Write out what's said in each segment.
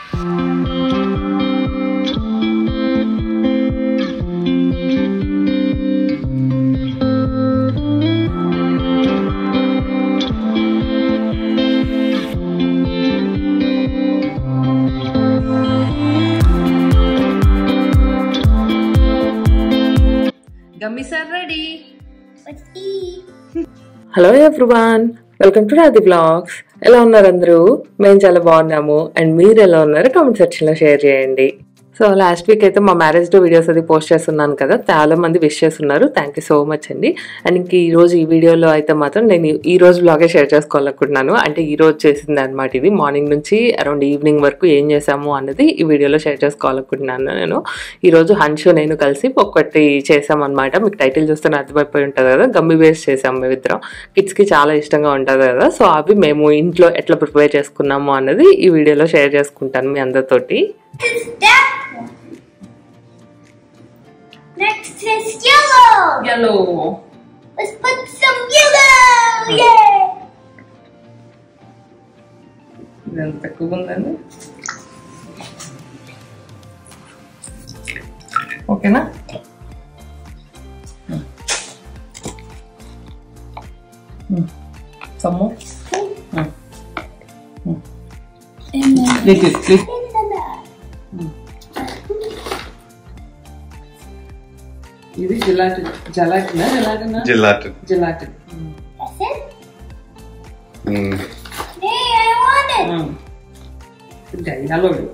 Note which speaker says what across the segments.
Speaker 1: Gummies are ready.
Speaker 2: Let's eat.
Speaker 3: Hello everyone welcome to Radhi blogs ఎలా ఉన్నారు అందరూ మేము చాలా బాగున్నాము అండ్ మీరు ఎలా ఉన్నారు కామెంట్ సెక్షన్లో షేర్ చేయండి సో లాస్ట్ వీక్ అయితే మా మ్యారేజ్ డే వీడియోస్ అది పోస్ట్ చేస్తున్నాను కదా చాలా మంది విష్ చేస్తున్నారు థ్యాంక్ యూ సో మచ్ అండి అండ్ ఇంక ఈ రోజు ఈ వీడియోలో అయితే మాత్రం నేను ఈ రోజు బ్లాగే షేర్ చేసుకోవాలనుకుంటున్నాను అంటే ఈ రోజు చేసింది అనమాట ఇది మార్నింగ్ నుంచి అరౌండ్ ఈవినింగ్ వరకు ఏం చేసాము అన్నది ఈ వీడియోలో షేర్ చేసుకోవాలనుకుంటున్నాను నేను ఈ రోజు హన్ష్ నేను కలిసి ఒక్కటి చేసామన్నమాట మీకు టైటిల్ చూస్తే అర్థమైపోయి ఉంటుంది కదా గమ్మి బేస్ చేసాం మేమిద్దరం కిడ్స్కి చాలా ఇష్టంగా ఉంటుంది కదా సో అవి మేము ఇంట్లో ఎట్లా ప్రిపేర్ చేసుకున్నాము అన్నది ఈ వీడియోలో షేర్ చేసుకుంటాను మీ అందరితోటి
Speaker 2: That one. Next is yellow.
Speaker 1: Yellow.
Speaker 2: Let's put some yellow. Yay!
Speaker 1: ఇది ఎంత ఎక్కువ ఉందండి ఓకేనా Sammu
Speaker 2: And then
Speaker 1: click click
Speaker 2: in the back.
Speaker 1: ఇది జిలాటిన్ జలాటినా జలాటినా
Speaker 4: Gelatin.
Speaker 1: Gelatin
Speaker 2: That's it.
Speaker 4: Mm.
Speaker 2: Hey, I want it.
Speaker 1: Dialogue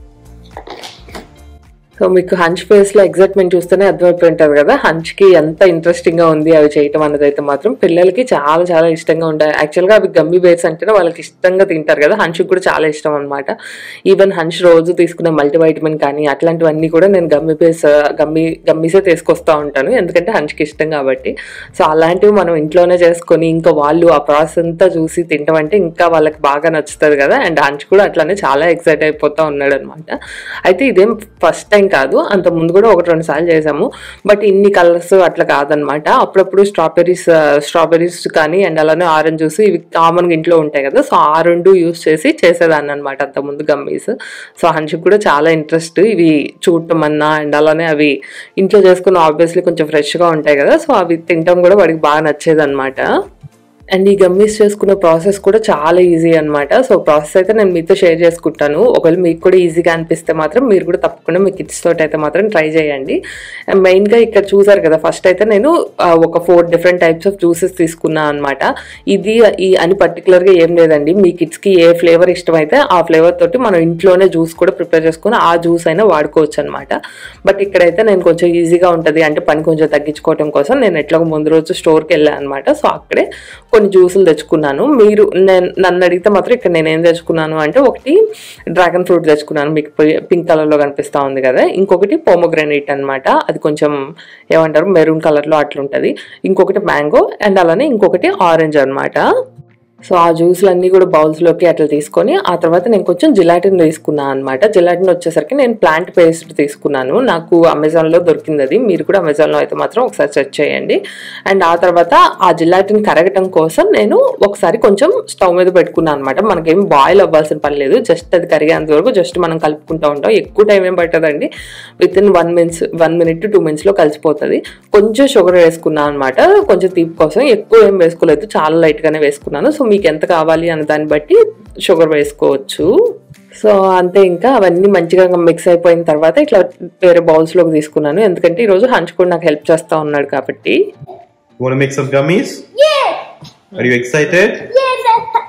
Speaker 3: so మీకు హంచ్ ఫేస్ లో ఎగ్జైట్మెంట్ చూస్తేనే అర్థమైపోయి ఉంటుంది కదా హంచ్ కి ఎంత ఇంట్రెస్టింగ్ గా ఉంది అవి చేయటం అన్నది అయితే మాత్రం పిల్లలకి చాలా చాలా ఇష్టంగా ఉంటాయి యాక్చువల్ గా అవి గమ్మి బేర్స్ అంటేనే వాళ్ళకి ఇష్టంగా తింటారు కదా హంచ్ కూడా చాలా ఇష్టం అనమాట ఈవెన్ హంచ్ రోజు తీసుకునే మల్టీవైటమిన్ కానీ అట్లాంటివన్నీ కూడా నేను గమ్మి బేస్ గమ్మి గమ్మీసే తీసుకొస్తా ఉంటాను ఎందుకంటే హంచ్కి ఇష్టం కాబట్టి సో అలాంటివి మనం ఇంట్లోనే చేసుకొని ఇంకా వాళ్ళు ఆ ప్రాసెస్ అంతా చూసి తింటాం అంటే ఇంకా వాళ్ళకి బాగా నచ్చుతుంది కదా అండ్ హంచ్ కూడా అట్లానే చాలా ఎక్సైట్ అయిపోతా ఉన్నాడు అనమాట అయితే ఇదేం ఫస్ట్ టైం కాదు అంత ముందు కూడా ఒకటి రెండు సార్లు చేసాము బట్ ఇన్ని కలర్స్ అట్లా కాదనమాట అప్పుడప్పుడు స్ట్రాబెర్రీస్ స్ట్రాబెర్రీస్ కానీ అండ్ అలానే ఆరెంజ్ జ్యూస్ ఇవి కామన్గా ఇంట్లో ఉంటాయి కదా సో ఆ రెండు యూస్ చేసి చేసేదాన్ని అనమాట అంత ముందు గమ్మీస్ సో హన్షిక్ కూడా చాలా ఇంట్రెస్ట్ ఇవి చూడటం అన్నా అండ్ అలానే అవి ఇంట్లో చేసుకున్న ఆబ్వియస్లీ కొంచెం ఫ్రెష్గా ఉంటాయి కదా సో అవి తినటం కూడా వాడికి బాగా నచ్చేది అనమాట అండ్ ఈ గమ్మీస్ చేసుకునే ప్రాసెస్ కూడా చాలా ఈజీ అన్నమాట సో ప్రాసెస్ అయితే నేను మీతో షేర్ చేసుకుంటాను ఒకవేళ మీకు కూడా ఈజీగా అనిపిస్తే మాత్రం మీరు కూడా తప్పకుండా మీ కిడ్స్ తోటి అయితే మాత్రం ట్రై చేయండి అండ్ మెయిన్గా ఇక్కడ చూసారు కదా ఫస్ట్ అయితే నేను ఆ, ఒక four different types of juices తీసుకున్నాను అనమాట ఇది ఈ అని పర్టికులర్గా ఏం లేదండి మీ కిడ్స్కి ఏ ఫ్లేవర్ ఇష్టమైతే ఆ ఫ్లేవర్ తోటి మనం ఇంట్లోనే జ్యూస్ కూడా ప్రిపేర్ చేసుకుని ఆ జ్యూస్ అయినా వాడుకోవచ్చు అనమాట బట్ ఇక్కడైతే నేను కొంచెం ఈజీగా ఉంటుంది అంటే పని కొంచెం తగ్గించుకోవడం కోసం నేను ఎట్లా ముందు రోజు స్టోర్కి వెళ్ళాను అనమాట సో అక్కడే కొన్ని జ్యూసులు తెచ్చుకున్నాను మీరు నేను నన్ను అడిగితే మాత్రం ఇక్కడ నేను ఏం తెచ్చుకున్నాను అంటే ఒకటి డ్రాగన్ ఫ్రూట్ తెచ్చుకున్నాను మీకు పింక్ కలర్లో కనిపిస్తూ ఉంది కదా ఇంకొకటి పోమోగ్రానైట్ అన్నమాట అది కొంచెం ఏమంటారు మెరూన్ కలర్లో అట్లుంటుంది ఇంకొకటి మ్యాంగో అండ్ అలానే ఇంకొకటి ఆరెంజ్ అన్నమాట సో ఆ జ్యూస్లన్నీ కూడా బౌల్స్లోకి అట్లా తీసుకొని ఆ తర్వాత నేను కొంచెం జిలాటిన్ తీసుకున్నాను అనమాట జిలాటిన్ వచ్చేసరికి నేను ప్లాంట్ పేస్ట్ తీసుకున్నాను నాకు అమెజాన్లో దొరికింది అది మీరు కూడా అమెజాన్లో అయితే మాత్రం ఒకసారి సెర్చ్ చేయండి అండ్ ఆ తర్వాత ఆ జిలాటిన్ కరగటం కోసం నేను ఒకసారి కొంచెం స్టవ్ మీద పెట్టుకున్నాను అనమాట మనకేం బాయిల్ అవ్వాల్సిన పని లేదు జస్ట్ అది కరిగేంత వరకు జస్ట్ మనం కలుపుకుంటూ ఉంటాం ఎక్కువ టైం ఏం పట్టదండి within one minutes one minute two మినిట్స్లో కలిసిపోతుంది కొంచెం షుగర్ వేసుకున్నాను అనమాట కొంచెం తీపి కోసం ఎక్కువ ఏం వేసుకోలేదు చాలా లైట్గానే వేసుకున్నాను సో మీకు ఎంత కావాలి అన్న దాన్ని బట్టి షుగర్ వేసుకోవచ్చు సో అంతే ఇంకా అవన్నీ మంచిగా మిక్స్ అయిపోయిన తర్వాత ఇట్లా వేరే బౌల్స్లోకి తీసుకున్నాను ఎందుకంటే ఈరోజు హంచ్ కూడా నాకు హెల్ప్ చేస్తూ ఉన్నాడు కాబట్టి
Speaker 4: You want to make some gummies?
Speaker 2: Yeah.
Speaker 4: Are you excited?
Speaker 2: Yes.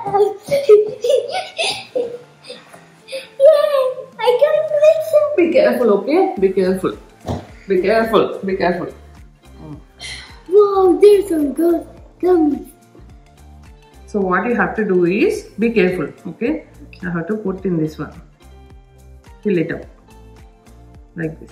Speaker 2: Yay! I got make some.
Speaker 1: Be careful, okay? Be careful. Be careful. Be careful.
Speaker 2: Whoa, there's some good gummies.
Speaker 1: So what you have to do is be careful, okay? I have to put in this one. Fill it up like this.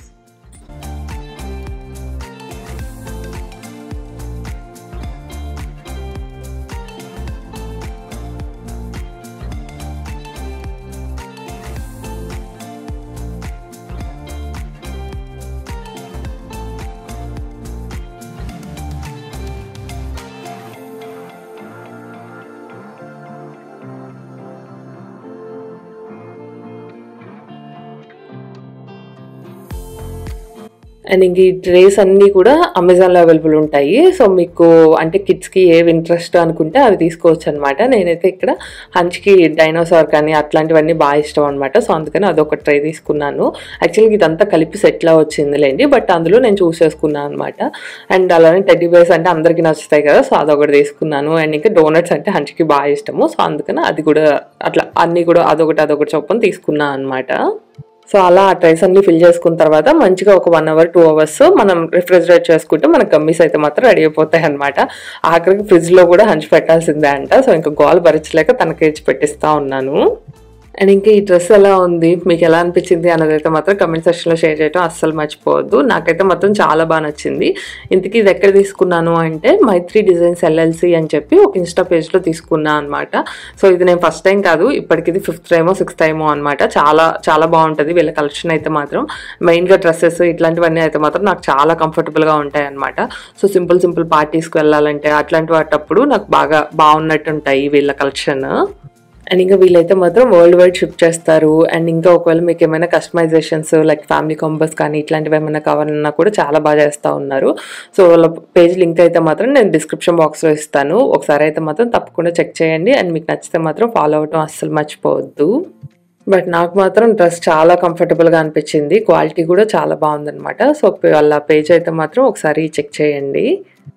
Speaker 3: And ఇంక ఈ trace అన్నీ కూడా అమెజాన్లో available ఉంటాయి so మీకు అంటే కిడ్స్కి ఏవి ఇంట్రెస్ట్ అనుకుంటే అవి తీసుకోవచ్చు అనమాట నేనైతే ఇక్కడ హంచ్కి డైనోసార్ కానీ అట్లాంటివన్నీ బాగా ఇష్టం అనమాట సో అందుకని అదొక ట్రే తీసుకున్నాను యాక్చువల్గా ఇదంతా కలిపి సెట్లా వచ్చిందిలేండి బట్ అందులో నేను చూస్ చేసుకున్నాను అనమాట అండ్ అలానే టెడ్డీ బేర్స్ అంటే అందరికీ నచ్చుతాయి కదా సో అదొకటి తీసుకున్నాను అండ్ ఇంకా డోనట్స్ అంటే హంచ్కి బాగా ఇష్టము సో అందుకని అది కూడా అట్లా అన్నీ కూడా అదొకటి అదొకటి చొప్పున తీసుకున్నాను అనమాట సో అలా ఆ ట్రైస్ అన్ని ఫిల్ చేసుకున్న తర్వాత మంచిగా ఒక వన్ అవర్ టూ అవర్స్ మనం రిఫ్రిజిరేట్ చేసుకుంటే మన గమ్మీస్ అయితే మాత్రం రెడీ అయిపోతాయి అనమాట ఆఖరికి ఫ్రిడ్జ్ లో కూడా హంచి పెట్టాల్సిందే అంట సో ఇంకా గోల్ భరించలేక తనకి ఇచ్చి పెట్టిస్తా ఉన్నాను అండ్ ఇంకా ఈ డ్రెస్ ఎలా ఉంది మీకు ఎలా అనిపించింది అన్నది అయితే మాత్రం కమెంట్ సెక్షన్లో షేర్ చేయడం అస్సలు మర్చిపోవద్దు నాకైతే మాత్రం చాలా బాగా నచ్చింది ఇంతకీ ఇది ఎక్కడ తీసుకున్నాను అంటే మైత్రి డిజైన్స్ ఎల్ఎల్సి అని చెప్పి ఒక ఇన్స్టా పేజ్లో తీసుకున్నాను అనమాట సో ఇది నేను ఫస్ట్ టైం కాదు ఇప్పటికి ఇది ఫిఫ్త్ టైమో సిక్స్త్ టైమో అనమాట చాలా చాలా బాగుంటుంది వీళ్ళ కలెక్షన్ అయితే మాత్రం మెయిన్గా డ్రెస్సెస్ ఇట్లాంటివన్నీ అయితే మాత్రం నాకు చాలా కంఫర్టబుల్గా ఉంటాయి అనమాట సో సింపుల్ సింపుల్ పార్టీస్కి వెళ్ళాలంటే అట్లాంటి వాటప్పుడు నాకు బాగా బాగున్నట్టు ఉంటాయి వీళ్ళ కలెక్షన్ అండ్ ఇంకా వీళ్ళైతే మాత్రం వరల్డ్ వైడ్ షిప్ చేస్తారు అండ్ ఇంకా ఒకవేళ మీకు ఏమైనా కస్టమైజేషన్స్ లైక్ ఫ్యామిలీ కాంబర్స్ కానీ ఇట్లాంటివి ఏమైనా కావాలన్నా కూడా చాలా బాగా చేస్తూ ఉన్నారు సో వాళ్ళ పేజ్ లింక్ అయితే మాత్రం నేను డిస్క్రిప్షన్ బాక్స్లో ఇస్తాను ఒకసారి అయితే మాత్రం తప్పకుండా చెక్ చేయండి అండ్ మీకు నచ్చితే మాత్రం ఫాలో అవటం అస్సలు మర్చిపోవద్దు బట్ నాకు మాత్రం డ్రెస్ చాలా కంఫర్టబుల్గా అనిపించింది క్వాలిటీ కూడా చాలా బాగుందన్నమాట సో వాళ్ళ పేజ్ అయితే మాత్రం ఒకసారి చెక్ చేయండి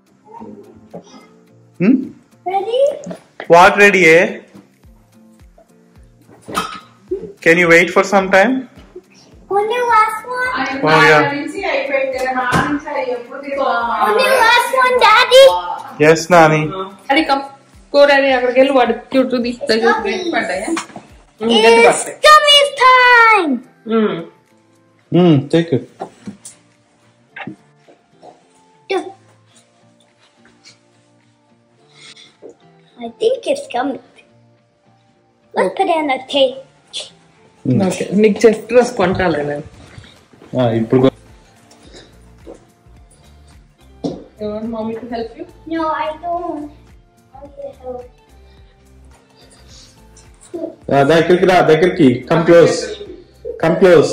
Speaker 4: Hmm?
Speaker 2: Ready?
Speaker 4: What ready, eh? Can you wait for some time?
Speaker 2: Only last one?
Speaker 4: Oh, yeah.
Speaker 2: Only last one, Daddy?
Speaker 4: Yes, Nani.
Speaker 1: అది కమ్ కూరని అక్కడికి వెళ్ళి వాడు చుట్టూ తీస్తాయి పడ్డాయా
Speaker 2: It's gummies time!
Speaker 4: Hmm, take it.
Speaker 2: Yeah. I think it's gummy. Let's put it in the tape.
Speaker 1: Okay నీకు chest dress కొంటాలే నేను
Speaker 4: Ah, ఇప్పుడు
Speaker 1: mummy to help you
Speaker 2: No, I don't. Okay, so.
Speaker 4: దగ్గరికి రా దగ్గరికి come close come close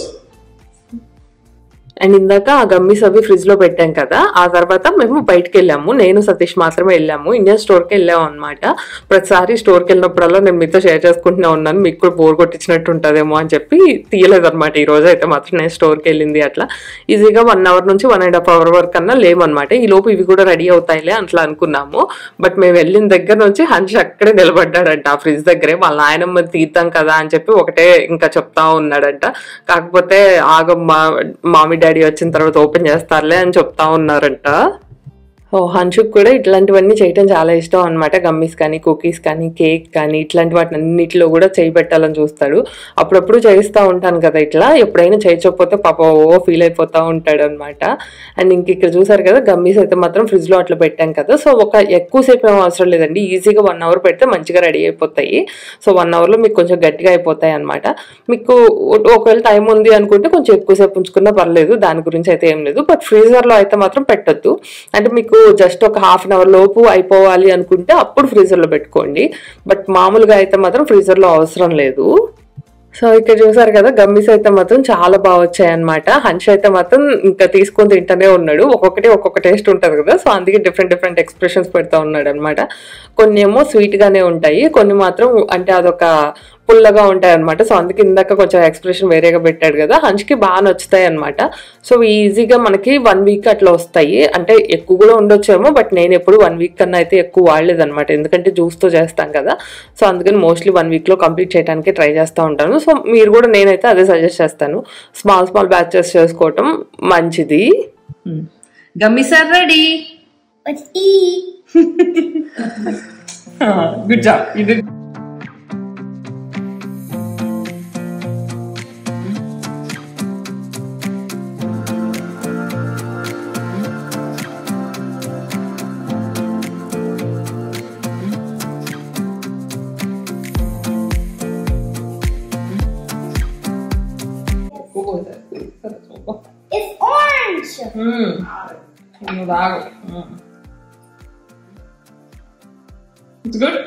Speaker 3: and ఇందాక ఆ gummies అవి ఫ్రిడ్జ్ లో పెట్టాం కదా ఆ తర్వాత మేము బయటకు వెళ్ళాము నేను సతీష్ మాత్రమే వెళ్ళాము ఇండియన్ స్టోర్ కి వెళ్ళాము అనమాట ప్రతిసారి స్టోర్ కి వెళ్ళినప్పుడల్లా నేను మీతో షేర్ చేసుకుంటూనే ఉన్నాను మీకు కూడా బోర్ కొట్టించినట్టు ఉంటుందేమో అని చెప్పి తీయలేదు అనమాట ఈ రోజు అయితే మాత్రం నేను స్టోర్ కి వెళ్ళింది అట్లా ఈజీగా వన్ అవర్ నుంచి వన్ అండ్ హాఫ్ అవర్ వరకు అన్నా లేమన్నమాట ఈ లోపు ఇవి కూడా రెడీ అవుతాయిలే అట్లా అనుకున్నాము బట్ మేము వెళ్ళిన దగ్గర నుంచి హన్ష్ అక్కడే నిలబడ్డాడంట ఆ ఫ్రిడ్జ్ దగ్గరే వాళ్ళ నాయనమ్మ తీద్దాం కదా అని చెప్పి ఒకటే ఇంకా చెప్తా ఉన్నాడంట కాకపోతే ఆగమ్మా మామి డాడీ వచ్చిన తర్వాత ఓపెన్ చేస్తారులే అని చెప్తా ఉన్నారంట ఓ హన్షుక్ కూడా ఇట్లాంటివన్నీ చేయటం చాలా ఇష్టం అనమాట గమ్మీస్ కానీ కుకీస్ కానీ కేక్ కానీ ఇట్లాంటి వాటి అన్నిటిలో కూడా చేయి పెట్టాలని చూస్తాడు అప్పుడప్పుడు చేయిస్తూ ఉంటాను కదా ఇట్లా ఎప్పుడైనా చేయకపోతే పాప ఓ ఫీల్ అయిపోతూ ఉంటాడు అనమాట అండ్ ఇంక ఇక్కడ చూసారు కదా గమ్మీస్ అయితే మాత్రం ఫ్రిడ్జ్ లో అట్లా పెట్టాం కదా సో ఒక ఎక్కువసేపు ఏం అవసరం లేదండి ఈజీగా వన్ అవర్ పెడితే మంచిగా రెడీ అయిపోతాయి సో వన్ అవర్ లో మీకు కొంచెం గట్టిగా అయిపోతాయి అనమాట మీకు ఒకవేళ టైం ఉంది అనుకుంటే కొంచెం ఎక్కువసేపు ఉంచుకున్నా పర్లేదు దాని గురించి అయితే ఏం లేదు బట్ ఫ్రీజర్ లో అయితే మాత్రం పెట్టొద్దు అంటే మీకు జస్ట్ ఒక హాఫ్ అన్ అవర్ లోపు అయిపోవాలి అనుకుంటే అప్పుడు ఫ్రీజర్ లో పెట్టుకోండి బట్ మామూలుగా అయితే మాత్రం ఫ్రీజర్ లో అవసరం లేదు సో ఇక్కడ చూసారు కదా గమ్మీస్ అయితే మాత్రం చాలా బాగా వచ్చాయి అనమాట హన్ష్ అయితే మాత్రం ఇంకా తీసుకొని తింటూనే ఉన్నాడు ఒక్కొక్కటి ఒక్కొక్క టేస్ట్ ఉంటుంది కదా సో అందుకే డిఫరెంట్ డిఫరెంట్ ఎక్స్ప్రెషన్స్ పెడతా ఉన్నాడు అనమాట కొన్ని ఏమో స్వీట్ గానే ఉంటాయి కొన్ని మాత్రం అంటే అదొక పుల్లగా ఉంటాయి అనమాట సో అందుకే ఇందాక కొంచెం ఎక్స్ప్రెషన్ వేరేగా పెట్టాడు కదా హన్ష్కి బాగా నచ్చుతాయి అనమాట సో ఈజీగా మనకి వన్ వీక్ అట్లా వస్తాయి అంటే ఎక్కువ కూడా ఉండొచ్చేమో బట్ నేను ఎప్పుడు వన్ వీక్ కన్నా అయితే ఎక్కువ వాడలేదు అనమాట ఎందుకంటే జ్యూస్తో చేస్తాం కదా సో అందుకని మోస్ట్లీ వన్ వీక్లో కంప్లీట్ చేయడానికి ట్రై చేస్తూ ఉంటాను సో మీరు కూడా నేనైతే అదే సజెస్ట్ చేస్తాను స్మాల్ స్మాల్ బ్యాచెస్ చేసుకోవటం మంచిది
Speaker 1: gummy sir ready
Speaker 2: Let's eat.
Speaker 1: Good job ఇది
Speaker 2: It's orange.
Speaker 1: నువ్వు తాగు it's good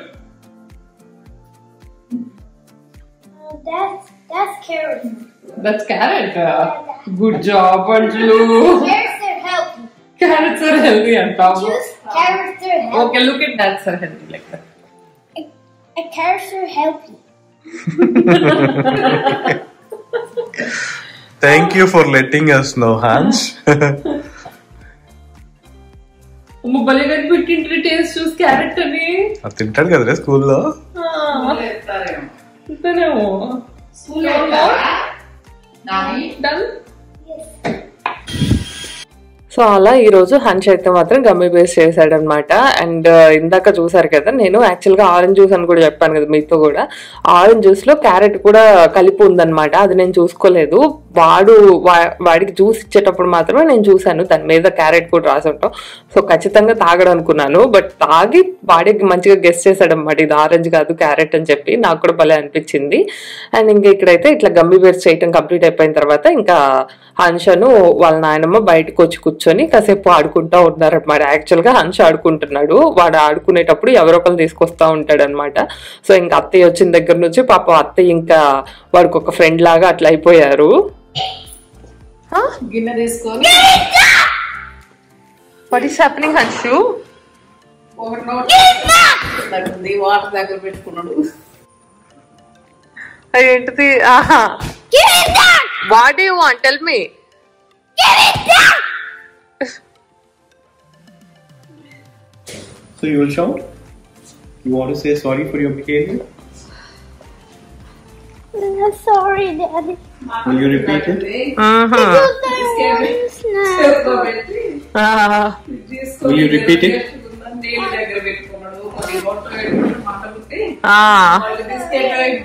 Speaker 2: Uh, that's that's carrot.
Speaker 1: That's carrot good job Anjalu
Speaker 2: Carrots are healthy.
Speaker 1: Carrots are healthy అంటావు
Speaker 2: Juice, carrots are healthy.
Speaker 1: Okay look it that's are healthy like that
Speaker 2: Uh, carrots are healthy.
Speaker 4: Thank you for letting us know, Hans.
Speaker 1: అమ్మ భలే కనిపెట్టింటి taste చూసి carrot అని
Speaker 4: అది తింటాడు కదరా స్కూల్లో
Speaker 1: అంతేనేమో done
Speaker 3: so అలా ఈ రోజు హన్స్ అయితే మాత్రం గమ్మీ బేస్ చేశాడనమాట అండ్ ఇందాక చూసారు కదా నేను యాక్చువల్గా ఆరెంజ్ జ్యూస్ అని కూడా చెప్పాను కదా మీతో కూడా ఆరెంజ్ జ్యూస్ లో క్యారెట్ కూడా కలిపి ఉందన్నమాట అది నేను చూసుకోలేదు వాడు వా- వాడికి జ్యూస్ ఇచ్చేటప్పుడు మాత్రమే నేను చూశాను దాని మీద క్యారెట్ కూడా రాసి ఉంటాం సో ఖచ్చితంగా తాగడం అనుకున్నాను బట్ తాగి వాడికి మంచిగా గెస్ట్ చేశాడు అనమాట ఇది ఆరెంజ్ కాదు క్యారెట్ అని చెప్పి నాకు కూడా భలే అనిపించింది అండ్ ఇంకా ఇక్కడైతే ఇట్లా గమ్మీ బేర్స్ చేయటం కంప్లీట్ అయిపోయిన తర్వాత ఇంకా హన్షను వాళ్ళ నాయనమ్మ బయటకు వచ్చి కూర్చొని కాసేపు ఆడుకుంటా ఉన్నారనమాట యాక్చువల్ గా హన్ష ఆడుకుంటున్నాడు వాడు ఆడుకునేటప్పుడు ఎవరో ఒకరు తీసుకొస్తా ఉంటాడు అనమాట సో ఇంకా అత్తయ్య వచ్చిన దగ్గర నుంచి పాప అత్తయ్య ఇంకా వాడికి ఒక ఫ్రెండ్ లాగా అట్లా అయిపోయారు
Speaker 1: గిన్నె తీసుకొని
Speaker 3: వాట్ ఈస్ హ్యాపెనింగ్ హన్షు
Speaker 1: ఒకటి నోట్ దగ్గర వాటర్ దగ్గర పెట్టుకున్నాడు
Speaker 3: ఏంటిది ఆహా what you want tell me
Speaker 4: So you will shout? You want to say sorry for your behavior?
Speaker 2: I'm sorry, Daddy.
Speaker 4: Will you repeat it?
Speaker 2: Because I want snack.
Speaker 4: Will you repeat it?
Speaker 1: నీళ్ళ దగ్గర పెట్టుకున్నాడు కొన్ని water పెట్టుకుని మాట పుట్టి
Speaker 3: ఆ
Speaker 1: వాళ్ళు biscuit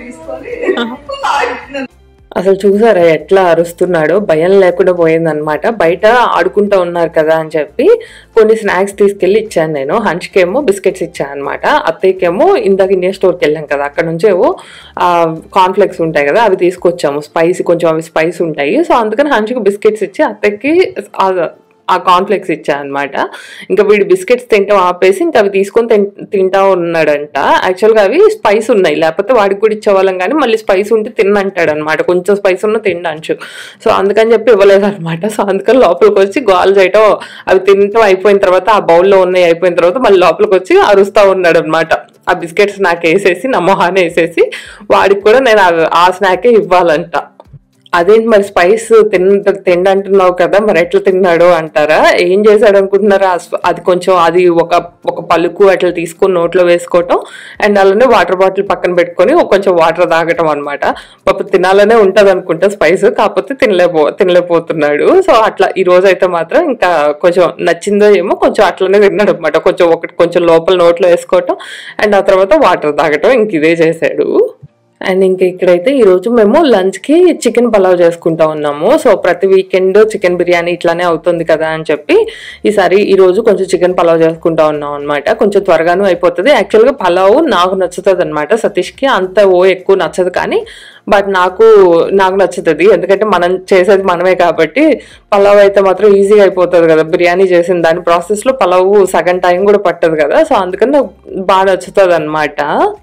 Speaker 1: తీసుకొని
Speaker 3: అసలు చూసారా ఎట్లా అరుస్తున్నాడో భయం లేకుండా పోయిందనమాట బయట ఆడుకుంటా ఉన్నారు కదా అని చెప్పి కొన్ని స్నాక్స్ తీసుకెళ్లి ఇచ్చాను నేను హంచ్కేమో బిస్కెట్స్ ఇచ్చాను అనమాట అత్తయ్యకేమో ఇందాక ఇండియన్ స్టోర్కి వెళ్ళాం కదా అక్కడ నుంచి ఏవో కాన్ఫ్లెక్స్ ఉంటాయి కదా అవి తీసుకొచ్చాము స్పైసీ కొంచెం అవి స్పైస్ ఉంటాయి సో అందుకని హంచ్కి బిస్కెట్స్ ఇచ్చి అత్తయ్యకి ఆ- ఆ కాన్ఫ్లెక్స్ ఇచ్చా అనమాట ఇంకా వీడు బిస్కెట్స్ తింటాం ఆపేసి ఇంకా అవి తీసుకొని తిన్- తింటా ఉన్నాడంట యాక్చువల్గా అవి స్పైస్ ఉన్నాయి లేకపోతే వాడికి కూడా ఇచ్చేవాళ్ళం కానీ మళ్ళీ స్పైస్ ఉంటే తిన్నంటాడు అనమాట కొంచెం స్పైస్ ఉన్న తినడానికి సో అందుకని చెప్పి ఇవ్వలేదు అనమాట సో అందుకని లోపలికి వచ్చి గోల్ చేయటం అవి తినటం అయిపోయిన తర్వాత ఆ బౌల్లో ఉన్నాయి అయిపోయిన తర్వాత మళ్ళీ లోపలికి వచ్చి అరుస్తా ఉన్నాడు అనమాట ఆ బిస్కెట్స్ నాకు వేసేసి నా మొహాన్ని వేసేసి వాడికి కూడా నేను ఆ- ఆ స్నాకే ఇవ్వాలంట అదేంటి మరి స్పైస్ తిన్న తిండంటున్నావు కదా మరి ఎట్లా తిన్నాడు అంటారా ఏం చేశాడు అనుకుంటున్నారా ఆ స్ప- అది కొంచెం అది ఒక ఒక పలుకు అట్లా తీసుకొని నోట్లో వేసుకోవటం అండ్ అలానే వాటర్ బాటిల్ పక్కన పెట్టుకొని ఒక కొంచెం వాటర్ తాగటం అనమాట పాప తినాలనే ఉంటది అనుకుంటా స్పైస్ కాకపోతే తినలేపో తినలేకపోతున్నాడు సో అట్లా ఈ రోజు అయితే మాత్రం ఇంకా కొంచెం నచ్చిందో ఏమో కొంచెం అట్లనే తిన్నాడు అనమాట కొంచెం ఒకటి కొంచెం లోపల నోట్లో వేసుకోవటం అండ్ ఆ తర్వాత వాటర్ తాగటం ఇంక ఇదే చేశాడు అండ్ ఇంకా ఇక్కడైతే ఈ రోజు మేము లంచ్ కి చికెన్ పలావ్ చేసుకుంటా ఉన్నాము సో ప్రతి వీకెండ్ చికెన్ బిర్యానీ ఇట్లానే అవుతుంది కదా అని చెప్పి ఈసారి ఈ రోజు కొంచెం చికెన్ పలావ్ చేసుకుంటా ఉన్నాం అనమాట కొంచెం త్వరగాను అయిపోతుంది యాక్చువల్ గా పలావ్ నాకు నచ్చుతుంది అనమాట సతీష్ కి అంత ఓ ఎక్కువ నచ్చదు కానీ బట్ నాకు నాకు నచ్చుతుంది ఎందుకంటే మనం చేసేది మనమే కాబట్టి పలావ్ అయితే మాత్రం ఈజీగా అయిపోతుంది కదా బిర్యానీ చేసిన దాని ప్రాసెస్ లో పలావ్ సగం టైం కూడా పట్టదు కదా సో అందుకని నాకు బాగా నచ్చుతుంది అనమాట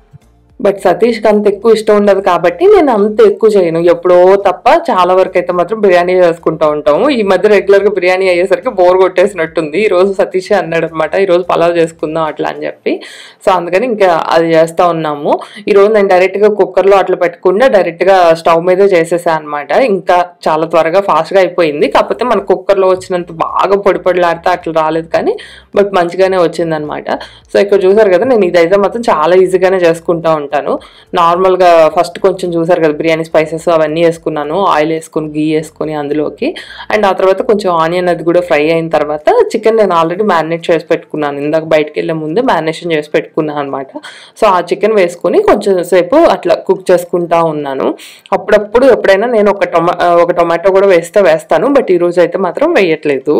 Speaker 3: బట్ సతీష్కి అంత ఎక్కువ ఇష్టం ఉండదు కాబట్టి నేను అంత ఎక్కువ చేయను ఎప్పుడో తప్ప చాలా వరకు అయితే మాత్రం బిర్యానీ చేసుకుంటూ ఉంటాము ఈ మధ్య రెగ్యులర్ గా బిర్యానీ అయ్యేసరికి బోర్ కొట్టేసినట్టుంది ఈ రోజు సతీష్ అన్నాడు అనమాట ఈ రోజు పలావ్ చేసుకుందాం అట్లా అని చెప్పి సో అందుకని ఇంకా అది చేస్తా ఉన్నాము ఈ రోజు నేను డైరెక్ట్ గా కుక్కర్ లో అట్లా పెట్టకుండా డైరెక్ట్ గా స్టవ్ మీదే చేసేసా అనమాట ఇంకా చాలా త్వరగా ఫాస్ట్ గా అయిపోయింది కాకపోతే మన కుక్కర్ లో వచ్చినంత బాగా పొడి పొడిలాడితే అట్లా రాలేదు కానీ బట్ మంచిగానే వచ్చింది అనమాట సో ఇక్కడ చూసారు కదా నేను ఇదైతే మాత్రం చాలా ఈజీగానే చేసుకుంటా ఉంటాను నార్మల్ గా ఫస్ట్ కొంచెం చూసారు కదా బిర్యానీ స్పైసెస్ అవన్నీ వేసుకున్నాను ఆయిల్ వేసుకుని గీ వేసుకుని అందులోకి అండ్ ఆ తర్వాత కొంచెం ఆనియన్ అది కూడా ఫ్రై అయిన తర్వాత చికెన్ నేను ఆల్రెడీ మ్యారినేట్ చేసి పెట్టుకున్నాను ఇందాక బయటకు వెళ్ళే ముందే మ్యారినేషన్ చేసి పెట్టుకున్నాను అనమాట సో ఆ చికెన్ వేసుకొని కొంచెం సేపు అట్లా కుక్ చేసుకుంటా ఉన్నాను అప్పుడప్పుడు ఎప్పుడైనా నేను ఒక టొమా ఒక టొమాటో కూడా వేస్తే వేస్తాను బట్ ఈ రోజు అయితే మాత్రం వేయట్లేదు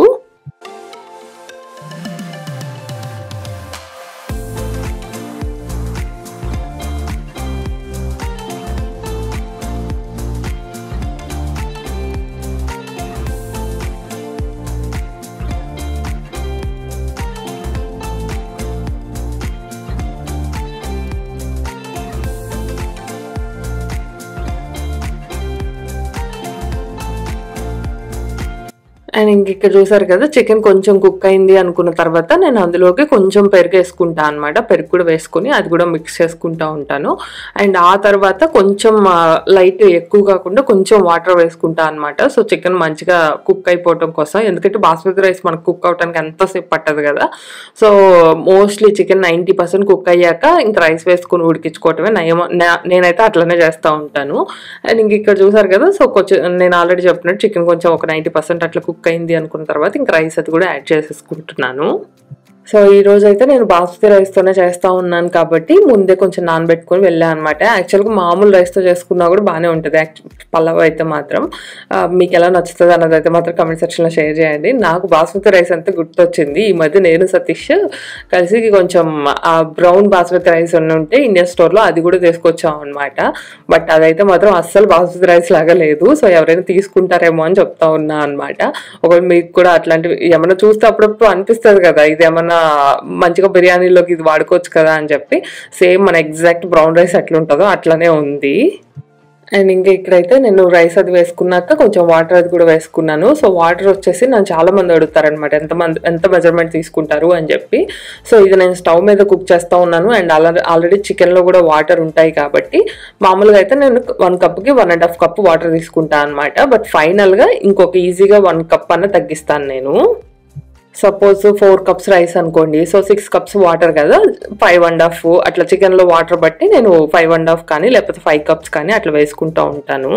Speaker 3: అండ్ ఇంక ఇక్కడ చూసారు కదా చికెన్ కొంచెం కుక్ అయింది అనుకున్న తర్వాత నేను అందులోకి కొంచెం పెరుగు వేసుకుంటా అనమాట పెరుగు కూడా వేసుకుని అది కూడా మిక్స్ చేసుకుంటా ఉంటాను అండ్ ఆ తర్వాత కొంచెం లైట్ ఎక్కువ కాకుండా కొంచెం వాటర్ వేసుకుంటా అనమాట సో చికెన్ మంచిగా కుక్ అయిపోవటం కోసం ఎందుకంటే బాస్మతి రైస్ మనకు కుక్ అవడానికి ఎంతసేపు పట్టదు కదా so mostly chicken ninety percent cook అయ్యాక ఇంకా రైస్ వేసుకుని ఉడికించుకోవటమే నయమ నా- నేనైతే అట్లనే చేస్తూ ఉంటాను అండ్ ఇంక ఇక్కడ చూసారు కదా సో కొంచెం నేను ఆల్రెడీ చెప్పినట్టు చికెన్ కొంచెం ఒక నైంటీ పర్సెంట్ అట్లా కుక్ అయింది అనుకున్న తర్వాత ఇంకా రైస్ అది కూడా యాడ్ చేసేసుకుంటున్నాను సో ఈ రోజు అయితే నేను బాస్మతి రైస్తోనే చేస్తా ఉన్నాను కాబట్టి ముందే కొంచెం నానబెట్టుకొని వెళ్ళాను అనమాట యాక్చువల్గా మామూలు రైస్తో చేసుకున్నా కూడా బాగానే ఉంటుంది యాక్చు- పల్లవ్ అయితే మాత్రం ఆ, మీకు ఎలా నచ్చుతుంది అన్నది అయితే మాత్రం కమెంట్ సెక్షన్లో షేర్ చేయండి నాకు బాస్మతి రైస్ అంతా గుర్తొచ్చింది ఈ మధ్య నేను సతీష్ కలిసి కొంచెం ఆ బ్రౌన్ బాస్మతి రైస్ ఉన్న ఉంటే ఇండియన్ స్టోర్లో అది కూడా తీసుకొచ్చాం అనమాట బట్ అదైతే మాత్రం అస్సలు బాస్మతి రైస్ లాగా లేదు సో ఎవరైనా తీసుకుంటారేమో అని చెప్తా ఉన్నా అనమాట ఒకవేళ మీకు కూడా అట్లాంటివి ఏమైనా చూస్తే అప్పుడప్పుడు అనిపిస్తుంది కదా ఇది ఏమన్నా మంచిగా బిర్యానీలోకి ఇది వాడుకోవచ్చు కదా అని చెప్పి సేమ్ మన ఎగ్జాక్ట్ బ్రౌన్ రైస్ ఎట్లా ఉంటుందో అట్లనే ఉంది అండ్ ఇంకా ఇక్కడైతే నేను రైస్ అది వేసుకున్నాక కొంచెం వాటర్ అది కూడా వేసుకున్నాను సో వాటర్ వచ్చేసి నన్ను చాలా మంది అడుగుతారనమాట ఎంత మంది ఎంత మెజర్మెంట్ తీసుకుంటారు అని చెప్పి సో ఇది నేను స్టవ్ మీద కుక్ చేస్తూ ఉన్నాను అండ్ అలా ఆల్రెడీ చికెన్లో కూడా వాటర్ ఉంటాయి కాబట్టి మామూలుగా అయితే నేను వన్ కప్కి one and half cup water తీసుకుంటాను అనమాట బట్ ఫైనల్గా ఇంకొక ఈజీగా వన్ కప్ అన్న తగ్గిస్తాను నేను సపోజ్ ఫోర్ కప్స్ రైస్ అనుకోండి సో సిక్స్ కప్స్ వాటర్ కదా ఫైవ్ అండ్ హాఫ్ అట్లా చికెన్లో వాటర్ బట్టి నేను ఫైవ్ అండ్ హాఫ్ కానీ లేకపోతే ఫైవ్ కప్స్ కానీ అట్లా వేసుకుంటూ ఉంటాను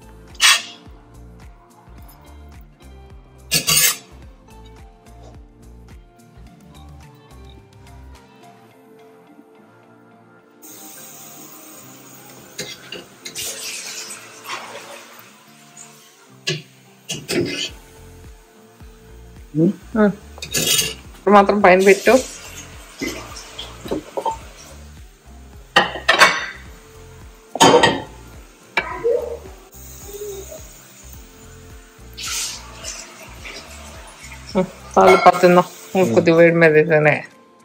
Speaker 3: ఇప్పుడు మాత్రం పైన పెట్టు చాలు పడుతుందా కొద్ది వేడి మీద వేసానే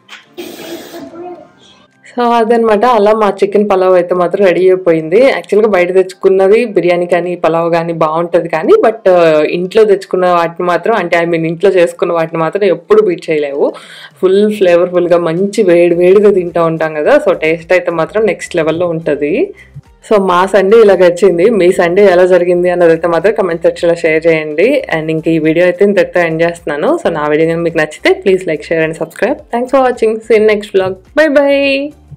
Speaker 3: సో అదనమాట అలా మా చికెన్ పలావ్ అయితే మాత్రం రెడీ అయిపోయింది యాక్చువల్గా బయట తెచ్చుకున్నది బిర్యానీ కానీ పలావ్ కానీ బాగుంటుంది కానీ బట్ ఇంట్లో తెచ్చుకున్న వాటిని మాత్రం అంటే ఐ మీన్ ఇంట్లో చేసుకున్న వాటిని మాత్రం ఎప్పుడు బీట్ చేయలేవు ఫుల్ ఫ్లేవర్ఫుల్గా మంచి వేడి వేడిగా తింటూ ఉంటాం కదా సో టేస్ట్ అయితే మాత్రం నెక్స్ట్ లెవెల్లో ఉంటుంది సో మా సండే ఇలాగ వచ్చింది మీ సండే ఎలా జరిగింది అన్నది అయితే మాత్రం కమెంట్ సెక్షన్లో షేర్ చేయండి అండ్ ఇంక ఈ వీడియో అయితే ఇంతటితో ఎండ్ చేస్తున్నాను సో నా వీడియో కనుక మీకు నచ్చితే please like share and subscribe thanks for watching see in next blog bye by